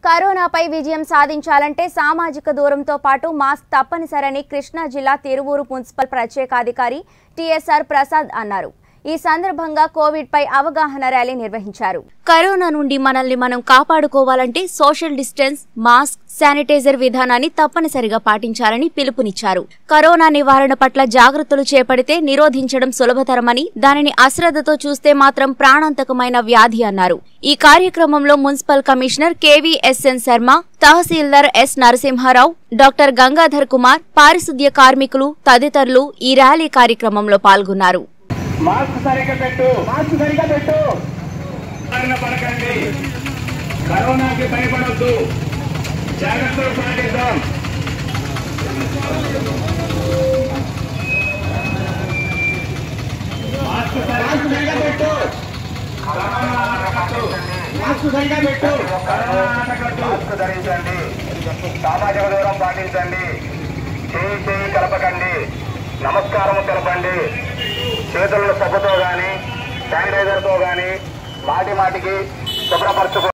కరోనాపై విజయం సాధించాలంటే సామాజిక దూరంతో పాటు మాస్క్ తప్పనిసరని కృష్ణా జిల్లా తిరువూరు మున్సిపల్ ప్రత్యేకాధికారి టిఎస్ఆర్ ప్రసాద్ అన్నారు ఈ సందర్భంగా కోవిడ్ పై అవగాహన ర్యాలీ నిర్వహించారు కరోనా నుండి మనల్ని మనం కాపాడుకోవాలంటే సోషల్ డిస్టెన్స్ మాస్క్ శానిటైజర్ విధానాన్ని తప్పనిసరిగా పాటించాలని పిలుపునిచ్చారు కరోనా నివారణ పట్ల జాగ్రత్తలు చేపడితే నిరోధించడం సులభతరమని దానిని అశ్రద్ధతో చూస్తే మాత్రం ప్రాణాంతకమైన వ్యాధి అన్నారు ఈ కార్యక్రమంలో మున్సిపల్ కమిషనర్ కేవీఎస్ఎన్ శర్మ తహసీల్దార్ ఎస్ నరసింహారావు డాక్టర్ గంగాధర్ కుమార్ పారిశుద్ధ్య కార్మికులు తదితరులు ఈ ర్యాలీ కార్యక్రమంలో పాల్గొన్నారు మాస్క్ సరిగ్గా పెట్టు మాస్క్ సరిగ్గా పెట్టు బారిన పడకండి కరోనాకి భయపడొద్దు జాగ్రత్తలు పాటిద్దాం మాస్క్ సరిగ్గా పెట్టు కరోనా ఆటకట్టు. మాస్క్ సరిగ్గా పెట్టు కరోనా ఆటకట్టు. మాస్క్ ధరించండి సామాజిక దూరం పాటించండి చేయి చేయి కలపకండి నమస్కారం తెలపండి చేతులను సబ్బుతో గాని శానిటైజర్తో గాని మాటి మాటికి శుభ్రపరచుకో